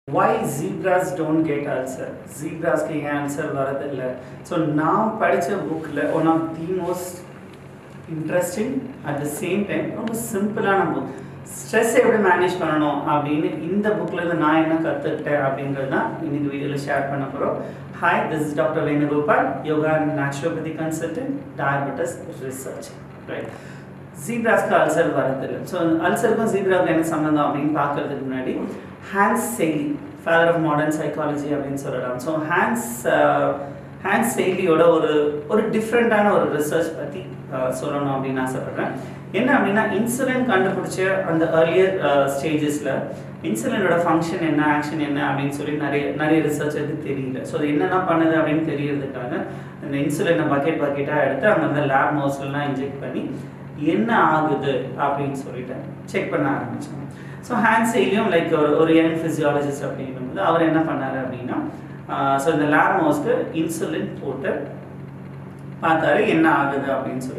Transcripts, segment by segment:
why zebras don't get ulcer zebrasக்கு ஏன் ulcer வரதில்லை so நான் படித்த புக்கில் one of the most interesting at the same time ரொம்ப சிம்பிளான புக் ஸ்ட்ரெஸ் எப்படி மேனேஜ் பண்ணணும் அப்படின்னு இந்த புக்கில் இருந்து நான் என்ன கற்றுக்கிட்டேன் அப்படின்றது தான் இன்னைக்கு வீடியோவில் ஷேர் பண்ண போகிறோம் hi this is doctor Venugopal yoga and naturopathy consultant diabetes research right ஜீப்ராஸ்க்கு அல்சர் வரதில்லை ஸோ அல்சருக்கும் ஜீப்ராவுக்கும் என்ன சம்மந்தம் அப்படின்னு பார்க்கறதுக்கு முன்னாடி Hans Selye father of modern psychology அப்படின்னு சொல்லலாம் ஸோ ஹேண்ட்ஸ் ஹேண்ட்ஸ் செய்லியோட ஒரு ஒரு டிஃப்ரெண்ட்டான ஒரு ரிசர்ச் பற்றி சொல்லணும் அப்படின்னு ஆசைப்பட்றேன் என்ன அப்படின்னா இன்சுலின் கண்டுபிடிச்ச அந்த ஏர்லியர் ஸ்டேஜஸில் இன்சுலினோட ஃபங்க்ஷன் என்ன ஆக்ஷன் என்ன அப்படின்னு சொல்லி நிறைய நிறைய ரிசர்ச்சருக்கு தெரியல ஸோ அது என்னென்ன பண்ணுது அப்படின்னு தெரியறதுக்காக அந்த இன்சுலினை பக்கெட் பக்கெட்டாக எடுத்து அங்கே அந்த லேப் மவுஸ்லாம் இன்ஜெக்ட் பண்ணி என்ன ஆகுது அப்படின்னு சொல்லிட்டு செக் பண்ண ஆரம்பிச்சோம் ஸோ ஹேண்ட் செய்லியும் லைக் ஒரு ஒரு யங் ஃபிசியாலஜிஸ்ட் அப்படிங்கும்போது அவர் என்ன பண்ணார் அப்படின்னா ஸோ இந்த லேப் மவுஸ்க்கு இன்சுலின் போட்டு பார்த்தாரு என்ன ஆகுது அப்படின்னு சொல்லி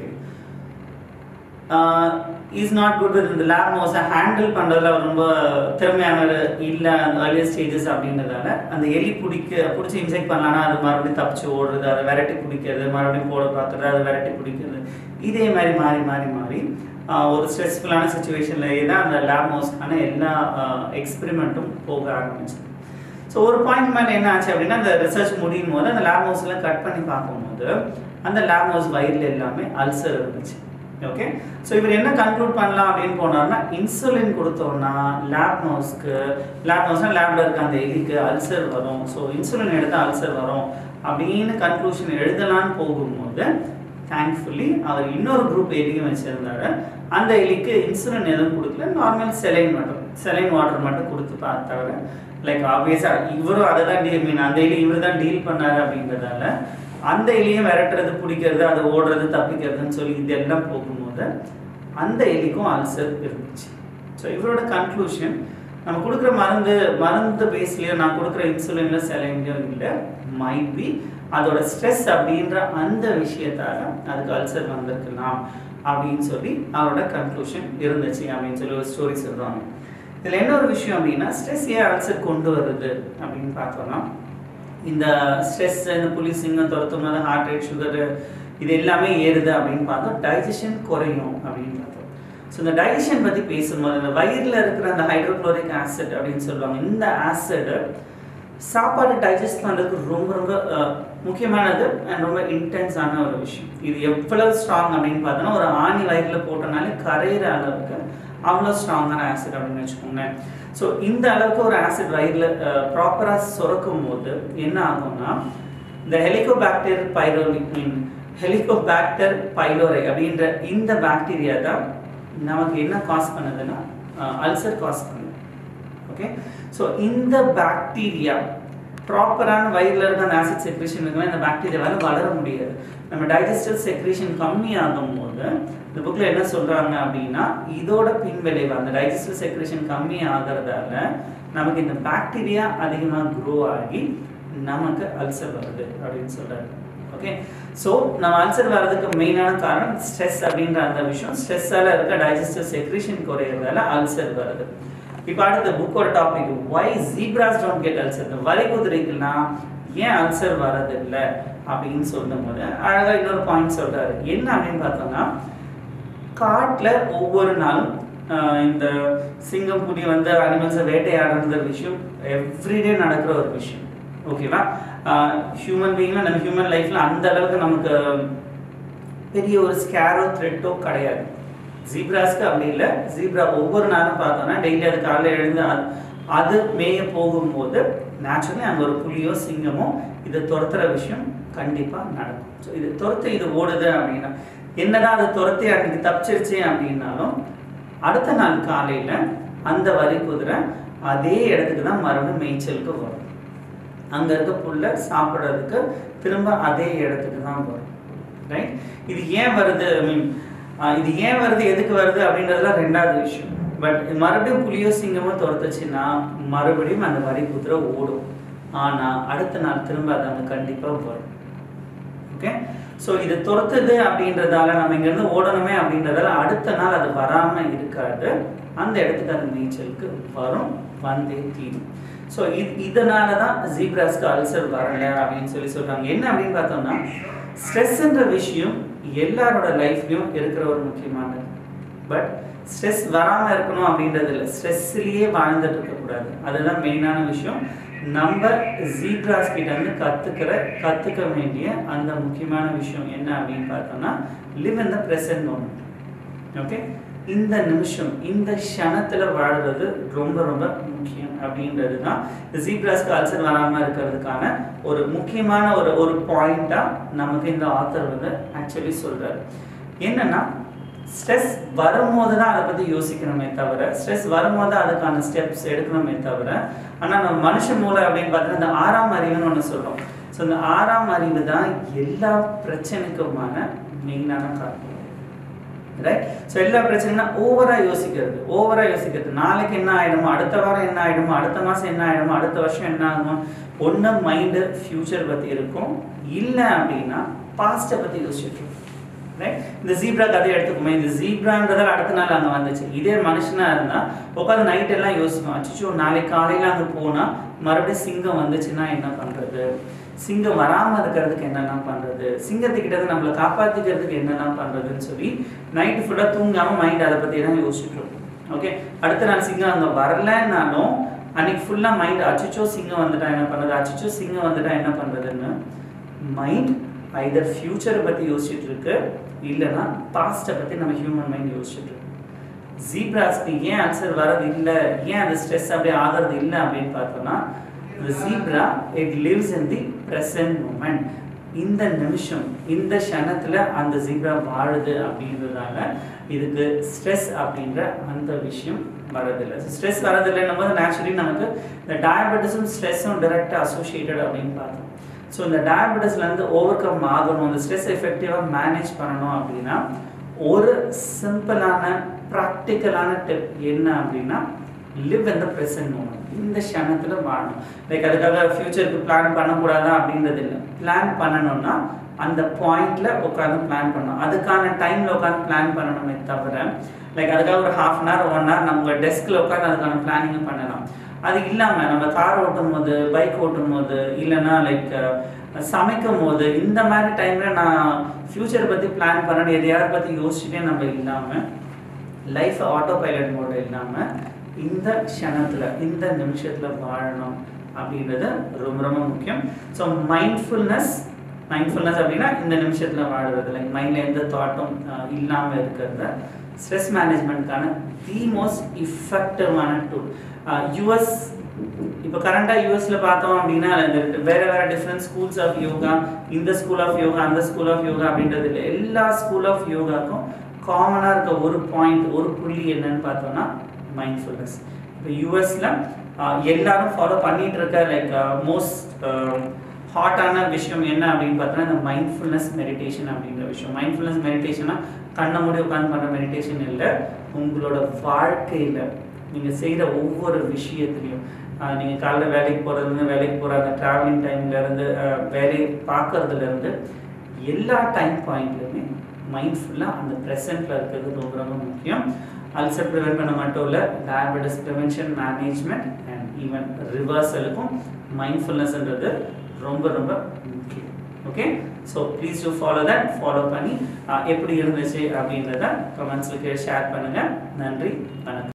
இஸ் நாட் குட் வித் இந்த லேப் மவுஸை ஹேண்டில் பண்ணுறதுல அவர் ரொம்ப திறமையானவர் இல்லை அந்த ஏர்லியர் ஸ்டேஜஸ் அப்படின்றதால அந்த எலி பிடிக்க பிடிச்சி இன்ஜெக்ட் பண்ணலான்னா அது மறுபடியும் தப்பிச்சு ஓடுறது அதை விரட்டி பிடிக்கிறது மறுபடியும் போட பார்க்குறது அதை விரட்டி பிடிக்கிறது இதே மாதிரி மாறி மாறி மாறி ஒரு ஸ்ட்ரெஸ்ஃபுல்லான சுச்சுவேஷன்லேயே தான் அந்த லேப் மவுஸ்க்கான எல்லா எக்ஸ்பெரிமெண்ட்டும் போக ஆரம்பிச்சு ஸோ ஒரு பாயிண்ட் மேலே என்ன ஆச்சு அப்படின்னா அந்த ரிசர்ச் முடியும் போது அந்த லேப் மவுஸ்லாம் கட் பண்ணி பார்க்கும்போது அந்த லேப் மவுஸ் வயிறில் எல்லாமே அல்சர் இருந்துச்சு ஓகே ஸோ இவர் என்ன கன்க்ளூட் பண்ணலாம் அப்படின்னு போனார்னா இன்சுலின் கொடுத்தோம்னா லேப் மவுஸ்க்கு லேப் மவுஸ்னா லேப்ல இருக்க அந்த எலிக்கு அல்சர் வரும் ஸோ இன்சுலின் எடுத்தால் அல்சர் வரும் அப்படின்னு கன்க்ளூஷன் எழுதலான்னு போகும்போது தேங்க்ஃபுல்லி அவர் இன்னொரு குரூப் எலியும் வச்சுருந்தாரு அந்த எலிக்கு இன்சுலின் எதுவும் கொடுக்கல நார்மல் செலைன் மட்டும் செலைன் வாட்டர் மட்டும் கொடுத்து பார்த்தாரு லைக் ஆப்வியஸாக இவரும் அதை தான் டீல் மீன் அந்த எலி இவர் தான் டீல் பண்ணாரு அப்படின்றதால அந்த எலியும் விரட்டுறது பிடிக்கிறது அது ஓடுறது தப்பிக்கிறதுன்னு சொல்லி இதெல்லாம் போகும்போது அந்த எலிக்கும் அல்சர் இருந்துச்சு ஸோ இவரோட கன்க்ளூஷன் நம்ம கொடுக்குற மருந்து மருந்து பேஸ்லேயோ நான் கொடுக்குற இன்சுலின்ல செலைன்லையோ இல்லை மைட் பி அதோட ஸ்ட்ரெஸ் அப்படின்ற அந்த விஷயத்தால அதுக்கு அல்சர் வந்திருக்கலாம் அப்படின்னு சொல்லி அவரோட கன்க்ளூஷன் இருந்துச்சு அப்படின்னு சொல்லி ஒரு ஸ்டோரி சொல்கிறாங்க இதில் என்ன ஒரு விஷயம் அப்படின்னா ஸ்ட்ரெஸ் ஏன் அல்சர் கொண்டு வருது அப்படின்னு பார்த்தோம்னா இந்த ஸ்ட்ரெஸ் இந்த புலி சிங்கம் துரத்தும் போது ஹார்ட் ரேட் சுகரு இது எல்லாமே ஏறுது அப்படின்னு பார்த்தோம் டைஜஷன் குறையும் அப்படின்னு பார்த்தோம் ஸோ இந்த டைஜஷன் பற்றி பேசும்போது இந்த வயிறில் இருக்கிற அந்த ஹைட்ரோக்ளோரிக் ஆசிட் அப்படின்னு சொல்லுவாங்க இந்த ஆசிட் சாப்பாடு டைஜஸ்ட் பண்ணுறதுக்கு ரொம்ப ரொம்ப முக்கியமானது அண்ட் ரொம்ப இன்டென்ஸான ஒரு விஷயம் இது எவ்வளவு ஸ்ட்ராங் அப்படின்னு பார்த்தோன்னா ஒரு ஆணி வயிறில் போட்டனாலே கரையிற அளவுக்கு அவ்வளோ ஸ்ட்ராங்கான ஆசிட் அப்படின்னு வச்சுக்கோங்க ஸோ இந்த அளவுக்கு ஒரு ஆசிட் வயிறில் ப்ராப்பராக சுரக்கும் போது என்ன ஆகும்னா இந்த ஹெலிகோபாக்டர் பைரோலி மீன் ஹெலிகோபாக்டர் பைலோரை அப்படின்ற இந்த பாக்டீரியா தான் நமக்கு என்ன காஸ் பண்ணுதுன்னா அல்சர் காஸ் பண்ணுது ஓகே ஸோ இந்த பாக்டீரியா ப்ராப்பரான வயிறில் இருக்க அந்த ஆசிட் செக்ரேஷன் இருக்குன்னா இந்த பாக்டீரியாவால் வளர முடியாது நம்ம டைஜஸ்டிவ் செக்ரேஷன் கம்மி ஆகும் போது இந்த புக்கில் என்ன சொல்கிறாங்க அப்படின்னா இதோட பின் விளைவு அந்த டைஜஸ்டிவ் செக்ரேஷன் கம்மி ஆகிறதால நமக்கு இந்த பாக்டீரியா அதிகமாக க்ரோ ஆகி நமக்கு அல்சர் வருது அப்படின்னு சொல்கிறாரு ஓகே ஸோ நம்ம அல்சர் வர்றதுக்கு மெயினான காரணம் ஸ்ட்ரெஸ் அப்படின்ற அந்த விஷயம் ஸ்ட்ரெஸ்ஸால் இருக்க டைஜஸ்டிவ் செக்ரேஷன் குறையிறதால அல்சர் வருது இப்போ அடுத்த புக்கோட topic why zebras don't get ulcer இந்த வரி குதிரைக்குன்னா ஏன் அல்சர் வரதில்லை அப்படின்னு சொல்லும் போது அழகாக இன்னொரு பாயிண்ட் சொல்கிறாரு என்ன அப்படின்னு பார்த்தோம்னா காட்டில் ஒவ்வொரு நாளும் இந்த சிங்கம் புலி வந்து அனிமல்ஸை வேட்டையாடுற விஷயம் எவ்ரிடே நடக்கிற ஒரு விஷயம் ஓகேவா ஹியூமன் பீயிங்கில் நம்ம ஹியூமன் லைஃப்பில் அந்த அளவுக்கு நமக்கு பெரிய ஒரு ஸ்கேரோ த்ரெட்டோ கிடையாது ஜீப்ராஸ்க்கு அப்படி இல்லை ஜீப்ரா ஒவ்வொரு நாளும் பார்த்தோன்னா டெய்லி அது காலையில் எழுந்து அது மேய போகும்போது நேச்சுரலி அங்கே ஒரு புலியோ சிங்கமோ இதை துரத்துற விஷயம் கண்டிப்பாக நடக்கும் ஸோ இது துரத்து இது ஓடுது அப்படின்னா என்னதான் அது துரத்தி அன்னைக்கு தப்பிச்சிருச்சு அப்படின்னாலும் அடுத்த நாள் காலையில் அந்த வரி குதிரை அதே இடத்துக்கு தான் மறுபடியும் மேய்ச்சலுக்கு வரும் அங்கே இருக்க புல்லை சாப்பிட்றதுக்கு திரும்ப அதே இடத்துக்கு தான் வரும் ரைட் இது ஏன் வருது ஐ மீன் இது ஏன் வருது எதுக்கு வருது அப்படின்றதுலாம் ரெண்டாவது விஷயம் பட் மறுபடியும் புலியோ சிங்கமோ துரத்துச்சுன்னா மறுபடியும் அந்த வரி குதிரை ஓடும் ஆனால் அடுத்த நாள் திரும்ப அது அங்கே கண்டிப்பாக வரும் ஓகே ஸோ இது துரத்துது அப்படின்றதால நம்ம இங்கேருந்து ஓடணுமே அப்படின்றதால அடுத்த நாள் அது வராமல் இருக்காது அந்த இடத்துக்கு அது நீச்சலுக்கு வரும் வந்தே தீரும் ஸோ இது இதனால தான் ஜீப்ராஸ்க்கு அல்சர் வரல அப்படின்னு சொல்லி சொல்கிறாங்க என்ன அப்படின்னு பார்த்தோம்னா ஸ்ட்ரெஸ்ன்ற விஷயம் எல்லாரோட லைஃப்லையும் இருக்கிற ஒரு முக்கியமானது பட் ஸ்ட்ரெஸ் வராமல் இருக்கணும் அப்படின்றது இல்லை ஸ்ட்ரெஸ்லேயே வாழ்ந்துட்டு இருக்கக்கூடாது அதுதான் மெயினான விஷயம் நம்ம ஜீப்ராஸ் கிட்ட இருந்து கற்றுக்கிற கற்றுக்க வேண்டிய அந்த முக்கியமான விஷயம் என்ன அப்படின்னு பார்த்தோம்னா live in the present moment okay இந்த நிமிஷம் இந்த க்ஷணத்தில் வாழ்றது ரொம்ப ரொம்ப முக்கியம் அப்படின்றது தான் ஜீப்ராஸ்க்கு அல்சர் வராமல் இருக்கிறதுக்கான ஒரு முக்கியமான ஒரு ஒரு பாயிண்ட்டாக நமக்கு இந்த ஆத்தர் வந்து ஆக்சுவலி சொல்கிறார் என்னன்னா ஸ்ட்ரெஸ் வரும்போது தான் அதை பற்றி யோசிக்கணுமே தவிர ஸ்ட்ரெஸ் வரும்போது தான் அதுக்கான ஸ்டெப்ஸ் எடுக்கணுமே தவிர ஆனால் நம்ம மனுஷ மூளை அப்படின்னு பார்த்தீங்கன்னா இந்த ஆறாம் அறிவுன்னு ஒன்று சொல்கிறோம் ஸோ இந்த ஆறாம் அறிவு தான் எல்லா பிரச்சனைக்குமான மெயினான காரணம் ரைட் ஸோ எல்லா பிரச்சனைனா ஓவராக யோசிக்கிறது ஓவராக யோசிக்கிறது நாளைக்கு என்ன ஆகிடுமோ அடுத்த வாரம் என்ன ஆகிடுமோ அடுத்த மாதம் என்ன ஆகிடுமோ அடுத்த வருஷம் என்ன ஆகுமோ ஒன்று மைண்டு ஃப்யூச்சர் பற்றி இருக்கும் இல்லை அப்படின்னா பாஸ்ட்டை பற்றி யோசிச்சுட்டு இருக்கும் ரைட் இந்த ஜீப்ரா கதையை எடுத்துக்கோமே இந்த ஜீப்ரான்றதால் அடுத்த நாள் அங்கே வந்துச்சு இதே மனுஷனாக இருந்தால் உட்காந்து நைட் எல்லாம் யோசிக்கும் அச்சோ நாளைக்கு காலையில் அங்கே போனால் மறுபடியும் சிங்கம் வந்துச்சுன்னா என்ன பண்ணுறது சிங்கம் வராமல் இருக்கிறதுக்கு என்னெல்லாம் பண்ணுறது சிங்கத்துக்கிட்ட இருந்து நம்மளை காப்பாற்றிக்கிறதுக்கு என்னெல்லாம் பண்ணுறதுன்னு சொல்லி நைட்டு ஃபுல்லாக தூங்காமல் மைண்ட் அதை பற்றி தான் யோசிச்சுட்டு இருக்கும் ஓகே அடுத்த நாள் சிங்கம் அங்கே வரலன்னாலும் அன்னைக்கு ஃபுல்லாக மைண்ட் அச்சிச்சோ சிங்கம் வந்துட்டா என்ன பண்ணுறது அச்சிச்சோ சிங்கம் வந்துட்டா என்ன பண்ணுறதுன்னு மைண்ட் ஐதர் ஃப்யூச்சரை பற்றி யோசிச்சுட்டு இருக்கு இல்லைன்னா பாஸ்ட்டை பற்றி நம்ம ஹியூமன் மைண்ட் யோசிச்சுட்டு இருக்கு ஜீப்ராஸ்க்கு ஏன் ஆன்சர் வர்றது இல்லை ஏன் அது ஸ்ட்ரெஸ் அப்படியே ஆகிறது இல்லை அப்படின்னு பார்த்தோம்னா the zebra it lives in the present moment இந்த நிமிஷம் இந்த க்ஷணத்தில் அந்த ஜீப்ரா வாழுது அப்படின்றதால இதுக்கு ஸ்ட்ரெஸ் அப்படின்ற அந்த விஷயம் வரதில்லை ஸ்ட்ரெஸ் வரதில்லைன்னும் போது நேச்சுரலி நமக்கு இந்த டயபெட்டிஸும் ஸ்ட்ரெஸ்ஸும் டைரெக்டாக அசோசியேட்டட் அப்படின்னு பார்த்தோம் ஸோ இந்த டயபெட்டிஸ்லேருந்து ஓவர் கம் ஆகணும் இந்த ஸ்ட்ரெஸ் எஃபெக்டிவாக மேனேஜ் பண்ணணும் அப்படின்னா ஒரு சிம்பிளான ப்ராக்டிக்கலான டிப் என்ன அப்படின்னா live in the present moment இந்த க்ஷணத்தில் வாழணும் லைக் அதுக்காக ஃப்யூச்சருக்கு பிளான் பண்ணக்கூடாதா அப்படின்றது இல்லை பிளான் பண்ணணும்னா அந்த பாயிண்ட்ல உட்காந்து பிளான் பண்ணணும் அதுக்கான டைம்ல உட்காந்து பிளான் பண்ணணுமே தவிர லைக் அதுக்காக ஒரு half an hour one hour நம்ம டெஸ்கில் உட்காந்து அதுக்கான பிளானிங் பண்ணலாம் அது இல்லாமல் நம்ம கார் ஓட்டும் போது பைக் ஓட்டும் போது இல்லைன்னா லைக் சமைக்கும் போது இந்த மாதிரி டைமில் நான் ஃப்யூச்சரை பற்றி பிளான் பண்ணணும் எதையாவது பற்றி யோசிச்சுட்டே நம்ம இல்லாமல் லைஃப் ஆட்டோ பைலட் மோடு இல்லாமல் இந்த க்ஷணத்தில் இந்த நிமிஷத்தில் வாழணும் அப்படின்றது ரொம்ப ரொம்ப முக்கியம் ஸோ மைண்ட்ஃபுல்னஸ் மைண்ட்ஃபுல்னஸ் அப்படின்னா இந்த நிமிஷத்தில் வாழுறது லைக் மைண்டில் எந்த தாட்டும் இல்லாமல் இருக்கிறத ஸ்ட்ரெஸ் மேனேஜ்மெண்ட்கான தி மோஸ்ட் இஃபெக்டிவான டூல் யூஎஸ் இப்போ கரண்டாக யூஎஸ்ல பார்த்தோம் அப்படின்னா இந்த வேற வேற டிஃப்ரெண்ட் ஸ்கூல்ஸ் ஆஃப் யோகா இந்த ஸ்கூல் ஆஃப் யோகா அந்த ஸ்கூல் ஆஃப் யோகா அப்படின்றது இல்லை எல்லா ஸ்கூல் ஆஃப் யோகாக்கும் காமனாக இருக்க ஒரு பாயிண்ட் ஒரு புள்ளி என்னன்னு பார்த்தோம்னா மைண்ட்ஃபுல்னஸ் இப்போ யூஎஸில் எல்லாரும் ஃபாலோ பண்ணிட்டு இருக்க லைக் மோஸ்ட் ஹாட்டான விஷயம் என்ன அப்படின்னு பார்த்தோன்னா இந்த மைண்ட்ஃபுல்னஸ் மெடிடேஷன் அப்படிங்கிற விஷயம் மைண்ட்ஃபுல்னஸ் மெடிடேஷனா கண்ணை மூடி உட்காந்து பண்ணுற மெடிடேஷன் இல்லை உங்களோட வாழ்க்கையில் நீங்கள் செய்கிற ஒவ்வொரு விஷயத்துலையும் நீங்கள் காலைல வேலைக்கு போகிறதுலேருந்து வேலைக்கு போகிற அந்த ட்ராவலிங் டைம்லேருந்து வேலையை பார்க்கறதுலேருந்து எல்லா டைம் பாயிண்ட்லையுமே மைண்ட்ஃபுல்லாக அந்த ப்ரெசென்ட்டில் இருக்கிறது ரொம்ப ரொம்ப முக்கியம் அல்சர் ப்ரிவென்ட் பண்ண மட்டும் இல்லை diabetes prevention management and even ரிவர்சலுக்கும் மைண்ட்ஃபுல்னஸ்ன்றது ரொம்ப ரொம்ப முக்கியம் okay so please do follow that follow பண்ணி எப்படி இருந்துச்சு அப்படின்றத கமெண்ட்ஸுக்கு ஷேர் பண்ணுங்கள் நன்றி வணக்கம்